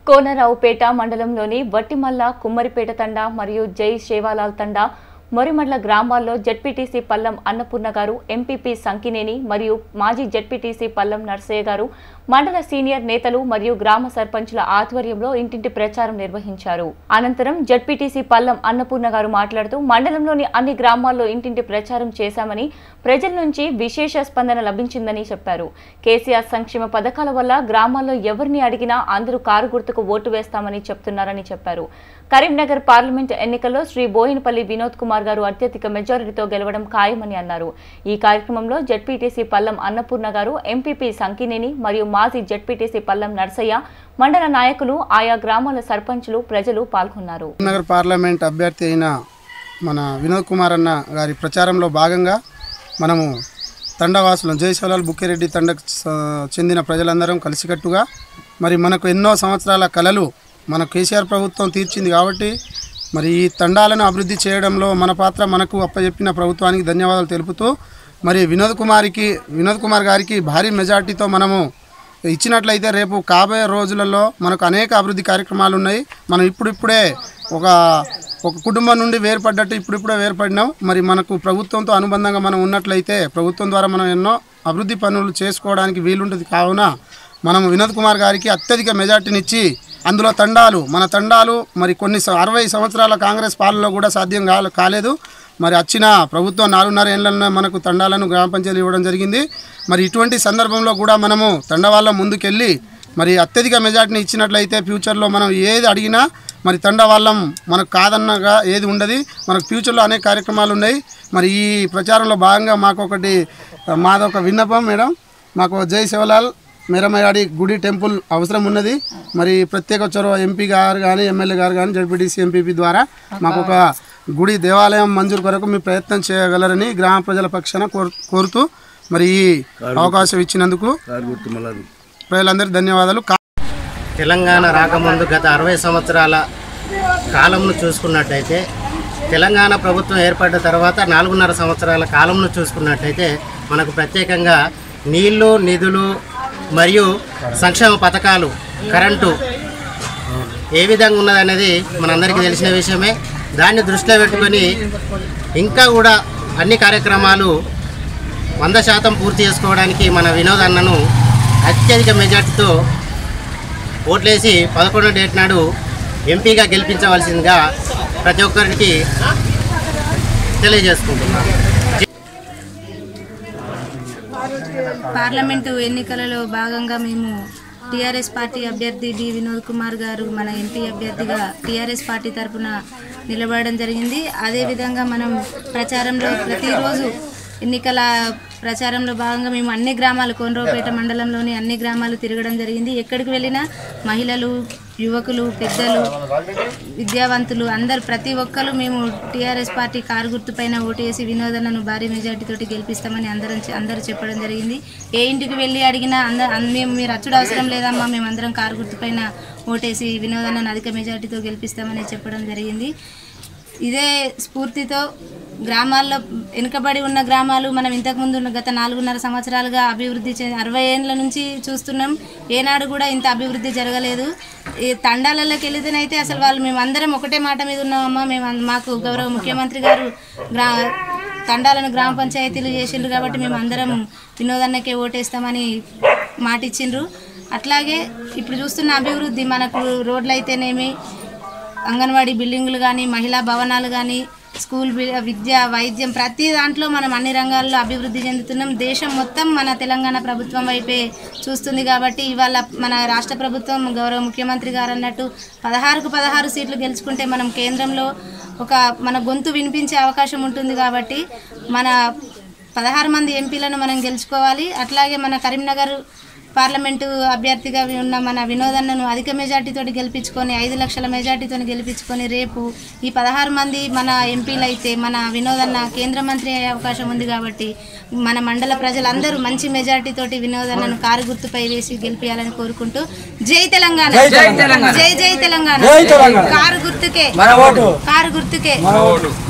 కోనరావుపేట మండలంలోని వట్టిమల్ల కుమ్మరిపేట తండా మరియు జై శేవాలాల్ తండా మొరిమడ్ల గ్రామాల్లో జడ్పీటీసీ పల్లం అన్నపూర్ణ గారు ఎంపీపీ సంకినేని మరియు మాజీ జడ్పీటీసీ పల్లం నర్సయ్య గారు మండల సీనియర్ నేతలు మరియు గ్రామ సర్పంచుల ఆధ్వర్యంలో ఇంటింటి ప్రచారం నిర్వహించారు అనంతరం జడ్పీటీసీ పల్లం అన్నపూర్ణ గారు మాట్లాడుతూ మండలంలోని అన్ని గ్రామాల్లో ఇంటింటి ప్రచారం చేశామని ప్రజల నుంచి విశేష స్పందన లభించిందని చెప్పారు కేసీఆర్ సంక్షేమ పథకాల వల్ల గ్రామాల్లో ఎవరిని అడిగినా అందరూ కారు గుర్తుకు ఓటు వేస్తామని చెప్తున్నారని చెప్పారు కరీంనగర్ పార్లమెంట్ ఎన్నికల్లో శ్రీ బోయినపల్లి వినోద్ కుమార్ గారు అత్యధిక మెజారిటీతో గెలవడం ఖాయమని అన్నారు ఈ కార్యక్రమంలో జడ్పీటీసీ పల్లం అన్నపూర్ణ గారు ఎంపీపీ సంకినేని మరియు మాజీ జడ్పీటీసీ పల్లం నర్సయ్య మండల నాయకులు ఆయా గ్రామాల సర్పంచులు ప్రజలు పాల్గొన్నారు నగర్ పార్లమెంట్ అభ్యర్థి అయిన మన వినోద్ కుమార్ అన్న గారి ప్రచారంలో భాగంగా మనము తండవాసులం జయశోలాల్ బుక్కిరెడ్డి తండకు స- చెందిన ప్రజలందరం కలిసికట్టుగా మరి మనకు ఎన్నో సంవత్సరాల కలలు మన కేసీఆర్ ప్రభుత్వం తీర్చింది కాబట్టి మరి ఈ తండాలను అభివృద్ధి చేయడంలో మన పాత్ర మనకు అప్పచెప్పిన ప్రభుత్వానికి ధన్యవాదాలు తెలుపుతూ మరి వినోద్ కుమార్కి వినోద్ కుమార్ గారికి భారీ మెజార్టీతో మనము ఇచ్చినట్లయితే రేపు కాబోయే రోజులలో మనకు అనేక అభివృద్ధి కార్యక్రమాలు ఉన్నాయి మనం ఇప్పుడిప్పుడే ఒక ఒక కుటుంబం నుండి వేరుపడ్డట్టు ఇప్పుడిప్పుడే వేరుపడినాం మరి మనకు ప్రభుత్వంతో అనుబంధంగా మనం ఉన్నట్లయితే ప్రభుత్వం ద్వారా మనం ఎన్నో అభివృద్ధి పనులు చేసుకోవడానికి వీలుంటుంది కావున మనం వినోద్ కుమార్ గారికి అత్యధిక మెజార్టీనిచ్చి అందులో తండాలు మన తండాలు మరి కొన్ని స- అరవై సంవత్సరాల కాంగ్రెస్ పాలనలో కూడా సాధ్యం కాలే కాలేదు మరి వచ్చిన ప్రభుత్వం నాలుగున్నర ఏళ్ళలో మనకు తండాలను గ్రామ పంచాయతీలు ఇవ్వడం జరిగింది మరి ఇటువంటి సందర్భంలో కూడా మనము తండవాళ్ళ ముందుకెళ్ళి మరి అత్యధిక మెజార్టీని ఇచ్చినట్లయితే ఫ్యూచర్లో మనం ఏది అడిగినా మరి తండ వాళ్ళం మనకు కాదన్నగా ఏది ఉండదు మనకు ఫ్యూచర్లో అనేక కార్యక్రమాలు ఉన్నాయి మరి ఈ ప్రచారంలో భాగంగా మాకు ఒకటి మాదొక విన్నపం మేడం మాకు జై శివలాల్ మేరమయాడి గుడి టెంపుల్ అవసరం ఉన్నది మరి ప్రత్యేక చొరవ ఎంపీ గారు కానీ ఎమ్మెల్యే గారు కానీ జడ్పీటీసీ ఎంపీపీ ద్వారా మాకు ఒక గుడి దేవాలయం మంజూరు కొరకు మీ ప్రయత్నం చేయగలరని గ్రామ ప్రజల పక్షాన కోరు కోరుతూ మరి ఈ అవకాశం ఇచ్చినందుకు ప్రజలందరికీ ధన్యవాదాలు కా- తెలంగాణ రాకముందు గత అరవై సంవత్సరాల కాలంను చూసుకున్నట్టయితే తెలంగాణ ప్రభుత్వం ఏర్పడ్డ తర్వాత నాలుగున్నర సంవత్సరాల కాలంను చూసుకున్నట్టయితే మనకు ప్రత్యేకంగా నీళ్లు నిధులు మరియు సంక్షేమ పథకాలు కరెంటు ఏ విధంగా ఉన్నదనేది మనందరికీ తెలిసిన విషయమే దాన్ని దృష్టిలో పెట్టుకొని ఇంకా కూడా అన్ని కార్యక్రమాలు వంద శాతం పూర్తి చేసుకోవడానికి మన వినోద్ అన్నను అత్యధిక మెజార్టీతో ఓట్లేసి పదకొండో డేట్ నాడు ఎంపీగా గెలిపించవలసిందిగా ప్రతి ఒక్కరికి తెలియజేసుకుంటున్నాను పార్లమెంటు ఎన్నికలలో భాగంగా మేము టీఆర్ఎస్ పార్టీ అభ్యర్థి డి వినోద్ కుమార్ గారు మన ఎంపీ అభ్యర్థిగా టీఆర్ఎస్ పార్టీ తరఫున నిలబడడం జరిగింది అదేవిధంగా మనం ప్రచారంలో ప్రతిరోజు ఎన్నికల ప్రచారంలో భాగంగా మేము అన్ని గ్రామాలు కోనరావుపేట మండలంలోని అన్ని గ్రామాలు తిరగడం జరిగింది ఎక్కడికి వెళ్ళినా మహిళలు యువకులు పెద్దలు విద్యావంతులు అందరు ప్రతి ఒక్కరు మేము టీఆర్ఎస్ పార్టీ కారు గుర్తుపైన ఓటేసి వినోదన్నను భారీ మెజార్టీతోటి గెలిపిస్తామని అందరం అందరూ చెప్పడం జరిగింది ఏ ఇంటికి వెళ్ళి అడిగినా అందరు మేము మీరు అచ్చుడు అవసరం లేదమ్మా మేము అందరం కారు గుర్తుపైన ఓటేసి వినోదన్నను అధిక మెజార్టీతో గెలిపిస్తామని చెప్పడం జరిగింది ఇదే స్ఫూర్తితో గ్రామాల్లో వెనుకబడి ఉన్న గ్రామాలు మనం ఇంతకుముందు ఉన్న గత నాలుగున్నర సంవత్సరాలుగా అభివృద్ధి చే అరవై ఏళ్ళ నుంచి చూస్తున్నాం ఏనాడు కూడా ఇంత అభివృద్ధి జరగలేదు ఈ తండాలలోకి వెళితేనైతే అసలు వాళ్ళు మేము అందరం ఒకటే మాట మీద ఉన్నామమ్మా మేము అన్- మాకు గౌరవ ముఖ్యమంత్రి గారు గ్రా తండాలను గ్రామ పంచాయతీలు చేసిండ్రు కాబట్టి మేము అందరం వినోదన్నకే ఓటేస్తామని మాట ఇచ్చిండ్రు అట్లాగే ఇప్పుడు చూస్తున్న అభివృద్ధి మనకు రోడ్లు అయితేనేమి అంగన్వాడీ బిల్డింగులు కానీ మహిళా భవనాలు కానీ స్కూల్ వి- విద్య వైద్యం ప్రతి దాంట్లో మనం అన్ని రంగాల్లో అభివృద్ధి చెందుతున్నాం దేశం మొత్తం మన తెలంగాణ ప్రభుత్వం వైపే చూస్తుంది కాబట్టి ఇవాళ మన రాష్ట్ర ప్రభుత్వం గౌరవ ముఖ్యమంత్రి గారు అన్నట్టు పదహారుకు పదహారు సీట్లు గెలుచుకుంటే మనం కేంద్రంలో ఒక మన గొంతు వినిపించే అవకాశం ఉంటుంది కాబట్టి మన పదహారు మంది ఎంపీలను మనం గెలుచుకోవాలి అట్లాగే మన కరీంనగర్ పార్లమెంటు అభ్యర్థిగా ఉన్న మన వినోదన్నను అధిక మెజార్టీతో గెలిపించుకొని ఐదు లక్షల మెజార్టీతో గెలిపించుకొని రేపు ఈ పదహారు మంది మన ఎంపీలు అయితే మన వినోదన్న కేంద్ర మంత్రి అయ్యే అవకాశం ఉంది కాబట్టి మన మండల ప్రజలందరూ మంచి మెజార్టీతోటి వినోదన్నను కారు గుర్తుపై వేసి గెలిపించాలని కోరుకుంటూ జై తెలంగాణ జై జై తెలంగాణ కారు గుర్తుకే కారు గుర్తుకే